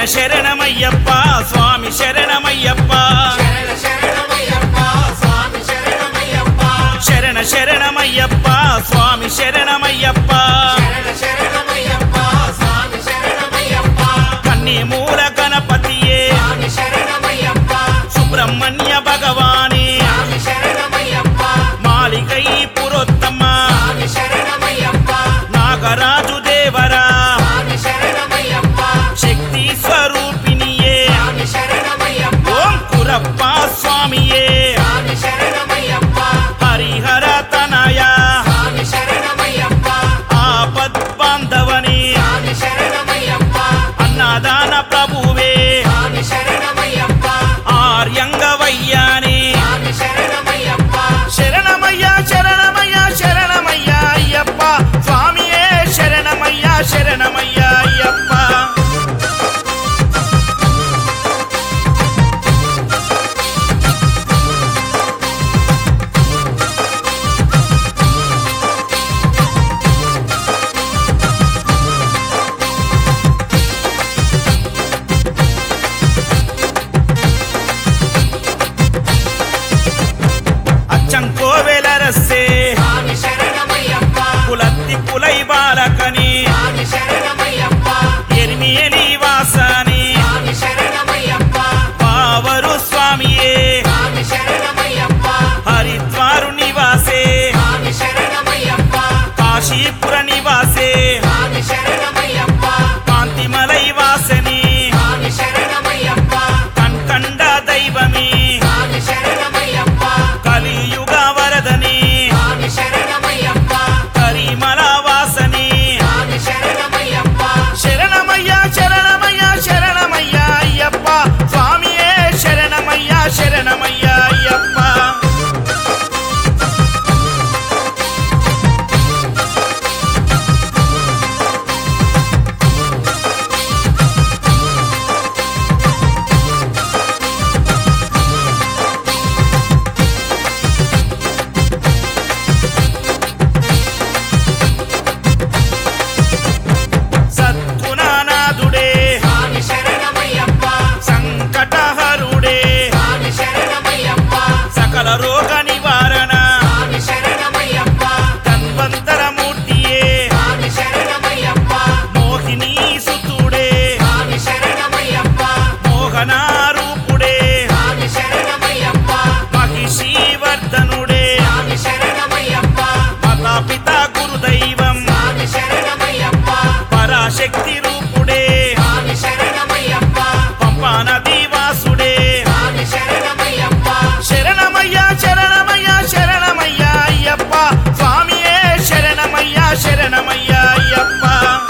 శరణమయ్యప్ప స్వామి శరణమయ్యప్ప శరణ శరణమయ్యప్ప స్వామి శరణమయ్యప్ప శరణ శరణమయ్యప్ప స్వామి శరణమయ్యప్ప శరణ శరణమయ్యప్ప స్వామి శరణమయ్యప్ప కన్నీ మూల గణపతియే స్వామి శరణమయ్యప్ప సుబ్రహ్మణ్య భగవాని స్వామి శరణమయ్యప్ప మాలికై పురోత్తమ స్వామి శరణమయ్యప్ప నాగరాజు దేవరా స్వామి శరణమయ్యప్ప శక్తి స్వరూపిణియే స్వామి శరణమయ్యప్ప ఓం కురప్ప స్వామియే స్వామి శరణమయ్యప్ప హరిహర తనయ స్వామి శరణమయ్యప్ప ఆపద్ బాంధవని స్వామి శరణమయ్యప్ప అన్నదాన ప్రభువే స్వామి శరణమయ్యప్ప ఆర్యంగవయ్యాని స్వామి శరణమయ్యప్ప శరణమయ్య శరణమయ్య శరణమయ్య అయ్యప్ప స్వామియే శరణమయ్య శరణమయ్య అయ్యప్ప అచ్చం కోవెల రస్సే స్వామి శరణమయ్యప్ప కులత్తి కులై బాలకని స్వామి శరణమయ్యప్ప ఎరిమియలి వాసని స్వామి శరణమయ్యప్ప పావరు స్వామియే స్వామి శరణమయ్యప్ప హరిద్వారు నివాసే స్వామి శరణమయ్యప్ప కాశీపుర నివాసే స్వామి శరణమయ్యప్ప కాంతిమలై వాసని స్వామి శరణమయ్యప్ప కన్కండ దైవమి స్వామి శరణమయ్యప్ప కలియుగ వరదని స్వామి శరణమయ్యప్ప కరిమల వాసని స్వామి శరణమయ్యప్ప శరణమయ్య శరణమయ్య శరణమయ్య అయ్యప్ప స్వామియే శరణమయ్య శరణమయ్య అయ్యప్ప సద్గుణనాథుడే స్వామి శరణమయ్యప్ప సంకటహరుడే స్వామి శరణమయ్యప్ప సకల రోగ నివారణ స్వామి శరణమయ్యప్ప తన్వంతరమూర్తియే స్వామి శరణమయ్యప్ప మోహిని సుతుడే స్వామి శరణమయ్యప్ప మోహనారూపుడే స్వామి శరణమయ్యప్ప మహిషీవర్ధనుడే స్వామి శరణమయ్యప్ప మతాపిత గురుదైవం స్వామి శరణమయ్యప్ప పరాశక్తి రూపుడే స్వామి శరణమయ్యప్ప పంపా నదీ వాసుడే స్వామి శరణమయ్యప్ప శరణమయ్య శరణమయ్య శరణమయ్య అయ్యప్ప స్వామియే శరణమయ్య శరణమయ్య అయ్యప్ప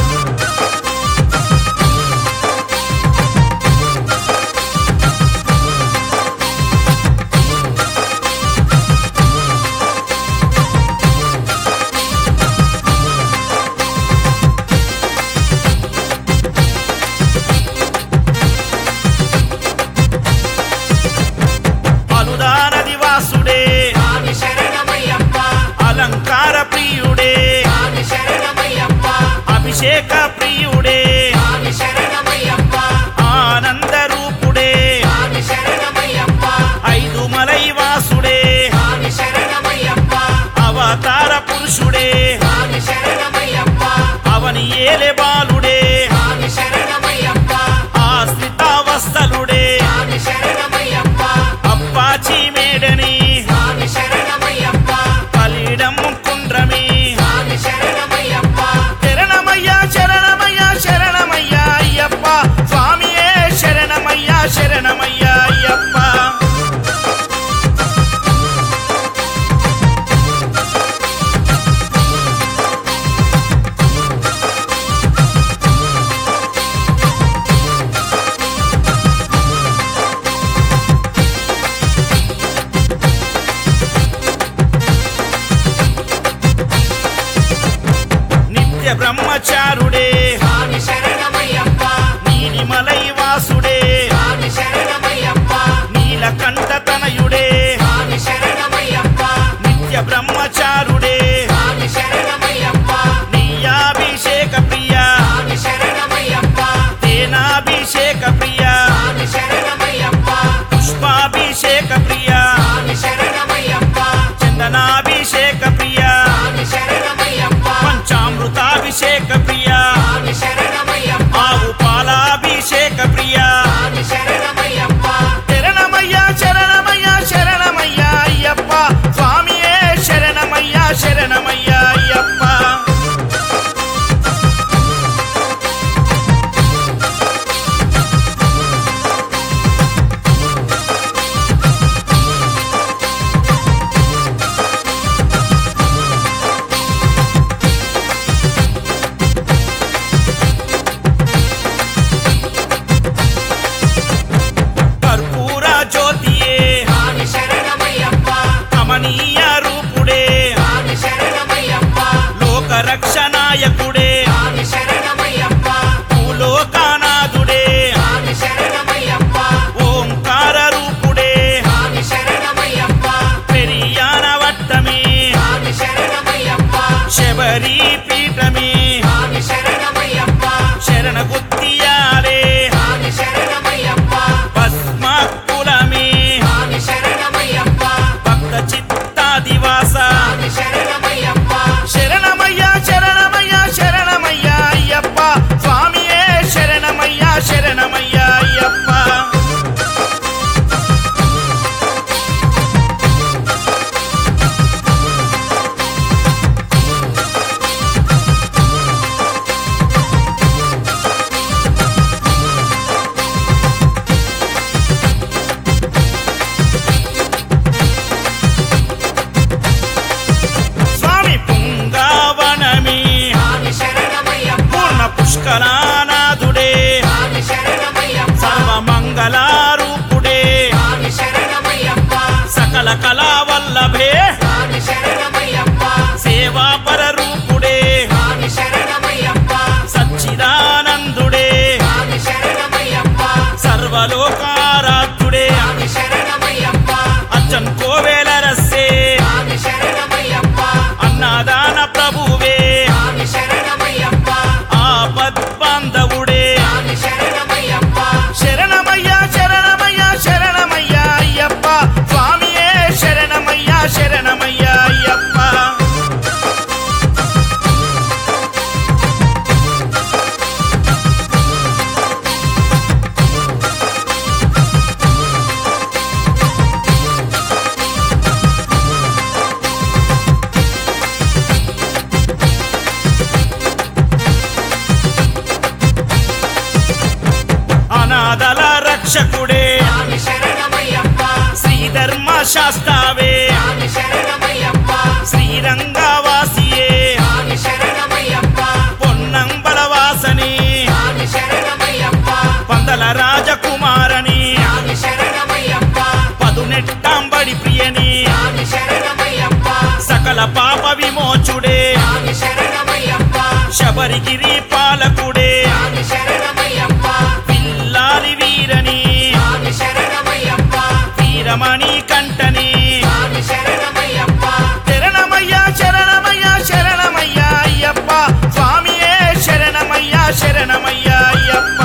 అనుదానది వాసుడే స్వామి శరణమయ్యప్ప అలంకార ప్రియుడే స్వామి శరణమయ్యప్ప అభిషేక ప్రియుడే స్వామి శరణమయ్యప్ప ఆనంద రూపుడే స్వామి శరణమయ్యప్ప ఐదు మలై వాసుడే స్వామి శరణమయ్యప్ప అవతార పురుషుడే స్వామి శరణమయ్యప్ప అవని ఏలే బాలుడే స్వామి శరణమయ్యప్ప ఆశ్రితావస్థలుడే స్వామి శరణమయ్యప్ప అప్పాచి మేడని స్వామి శరణమయ్యప్ప కలిడం కుండ్రమి స్వామి శరణమయ్యప్ప శరణమయ్య శరణమయ్య శరణమయ్య అయ్యప్ప స్వామియే శరణమయ్య శరణమయ్య అయ్యప్ప నిత్య బ్రహ్మచారుడే స్వామి శరణమయ్యప్ప నీలిమలై వాసుడే స్వామి శరణమయ్యప్ప నీలకంఠ తనయుడే స్వామి శరణమయ్యప్ప నిత్య బ్రహ్మచారుడే స్వామి శరణమయ్యప్ప నీయాభిషేక ప్రియ స్వామి శరణమయ్యప్ప తేనాభిషేక పంచామృతాభిషేక ప్రియ స్వామి శరణమయ్యప్ప పంచామృతాభిషేక ప్రియ స్వామి శరణమయ్యప్ప ఆవు పాలాభిషేక ప్రియ స్వామి శరణమయ్యప్ప శరణమయ్య శరణమయ్య శరణమయ్య అయ్యప్ప స్వామియే శరణమయ్య శరణమయ్య అయ్యప్ప కర్పూర జ్యోతియే స్వామి శరణమయ్యప్ప కమనీయ రూపుడే స్వామి శరణమయ్యప్ప లోక రక్షనాయకుడే స్వామి శరణమయ్యప్ప భూలోకానాథుడే స్వామి శరణమయ్యప్ప ఓంకార రూపుడే స్వామి శరణమయ్యప్ప పెరియాన వట్టమే స్వామి శరణమయ్యప్ప శబరి పీఠమే స్వామి శరణమయ్యప్ప శరణ గుత్తియాలే స్వామి శరణమయ్యప్ప భస్మకులమే స్వామి శరణమయ్యప్ప భక్త చిత్తాదివాస స్వామి శరణమయ్యప్ప శరణమయ్య శరణమయ్య శరణమయ్య అయ్యప్ప స్వామియే శరణమయ్య శరణమయ్య అయ్యప్ప స్వామి పుంగావనమే స్వామి శరణమయ్యప్ప పూర్ణ పుష్కరానాథుడే స్వామి శరణమయ్యప్ప సర్వమంగళారూపుడే స్వామి శరణమయ్యప్ప సకల కళావల్లభే స్వామి శరణమయ్యప్ప సేవాపర రూపుడే స్వామి శరణమయ్యప్ప సచ్చిదానందుడే స్వామి శరణమయ్యప్ప సర్వలోకారాధ్యుడే స్వామి శరణమయ్యప్ప అచ్చన్ కోవేల రస్సే స్వామి శరణమయ్యప్ప అన్నదాన ప్రభువే స్వామి శరణమయ్యప్ప ఆపద్బాంధవుడే స్వామి శరణమయ్యప్ప శరణమయ్య శరణమయ్య శరణమయ్య అయ్యప్ప స్వామియే శరణమయ్య శరణమయ్య అయ్యప్ప అనాథల రక్షకుడే స్వామి శరణమయ్యప్ప శ్రీధర్మ శాస్త్రావే స్వామి శరణమయ్యప్ప శ్రీరంగవాసియే స్వామి శరణమయ్యప్ప పొన్నంబలవాసని స్వామి శరణమయ్యప్ప పందల రాజకుమారని స్వామి శరణమయ్యప్ప పదునెట్టాంబడి ప్రియని స్వామి శరణమయ్యప్ప సకల పాప విమోచుడే స్వామి శరణమయ్యప్ప శబరిగిరి పాలకుడే స్వామి శరణమయ్యప్ప పిల్లాలి వీరని స్వామి శరణమయ్యప్ప వీరమణి కంటని స్వామి శరణమయ్యప్ప శరణమయ్య శరణమయ్య శరణమయ్య అయ్యప్ప స్వామియే శరణమయ్య శరణమయ్య అయ్యప్ప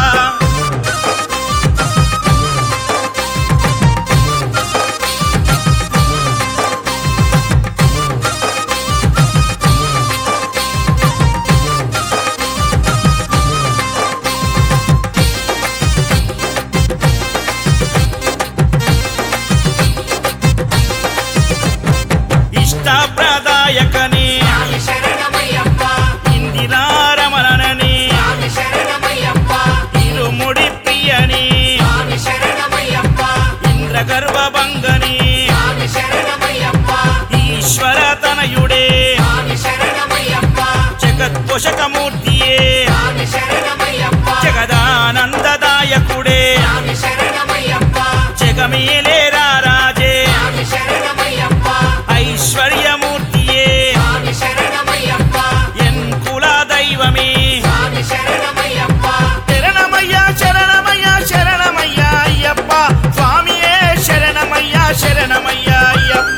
ఇష్టప్రదాయకని స్వామి శరణమయ్యప్ప ఇందిరారమణని స్వామి శరణమయ్యప్ప ఇరుముడి ప్రియని స్వామి శరణమయ్యప్ప ఇంద్రగర్వభంగని స్వామి శరణమయ్యప్ప ఈశ్వర తనయుడే స్వామి శరణమయ్యప్ప జగత్పోషకమూర్తియే స్వామి శరణమయ్యప్ప జగదానందదాయకుడే స్వామి శరణమయ్యప్ప జగమేలేరా రాజే స్వామి శరణమయ్యప్ప ఐశ్వర్యమూర్తియే స్వామి శరణమయ్యప్ప ఎన్ కుల దైవమే స్వామి శరణమయ్యప్ప శరణమయ్య శరణమయ్య శరణమయ్య అయ్యప్ప స్వామియే శరణమయ్య శరణమయ్య అయ్యప్ప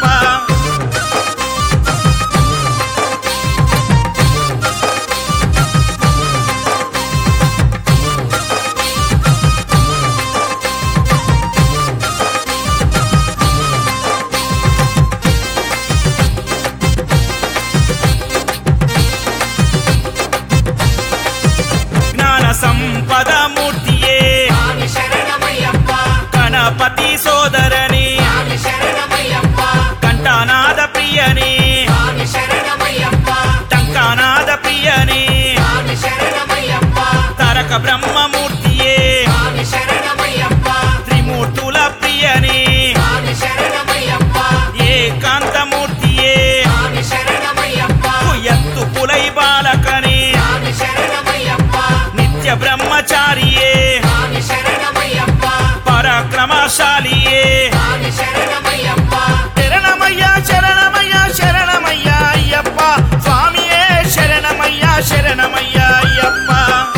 పార్వతీ సోదరని స్వామి శరణమయ్యప్ప కంఠనాద ప్రియని స్వామి శరణమయ్యప్ప టంకానాద ప్రియని స్వామి శరణమయ్యప్ప తరక బ్రహ్మమూర్తియే స్వామి శరణమయ్యప్ప త్రిమూర్తుల ప్రియని స్వామి శరణమయ్యప్ప ఏకాంతమూర్తియే స్వామి శరణమయ్యప్ప ఎత్తు పులై బాలకని స్వామి శరణమయ్యప్ప నిత్య బ్రహ్మచారియే స్వామి శరణమయ్యప్ప పరాక్రమశాలియే స్వామి శరణమయ్యప్ప శరణమయ్యా శరణమయ్యా శరణమయ్యా అయ్యప్ప స్వామియే శరణమయ్యా శరణమయ్యా అయ్యప్ప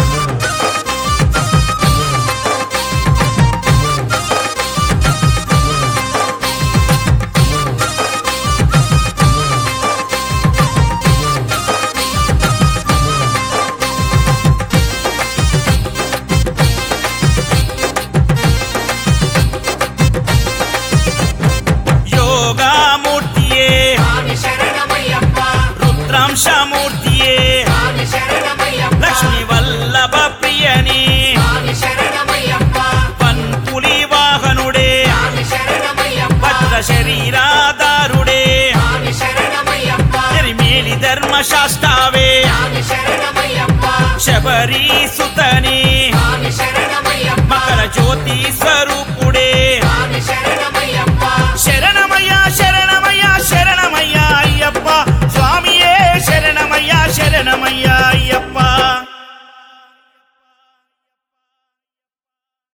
యోగామూర్తియే స్వామి శరణమయ్యప్ప రుద్రాంశమూర్తియే స్వామి శరణమయ్యప్ప లక్ష్మీ వల్లభ ప్రియని స్వామి శరణమయ్యప్ప పన్పులి వాహనుడే స్వామి శరణమయ్యప్ప భద్ర శరీరాధారుడే స్వామి శరణమయ్యప్ప ఎరిమేలి ధర్మశాస్త్రావే స్వామి శరణమయ్యప్ప శబరి సుతని స్వామి శరణమయ్యప్ప మకర జ్యోతి స్వరూపుడే స్వామి శరణమయ్యప్ప శరణమయ్యా శరణమయ్యా శరణమయ్యా అయ్యప్ప స్వామియే శరణమయ్యా శరణమయ్యా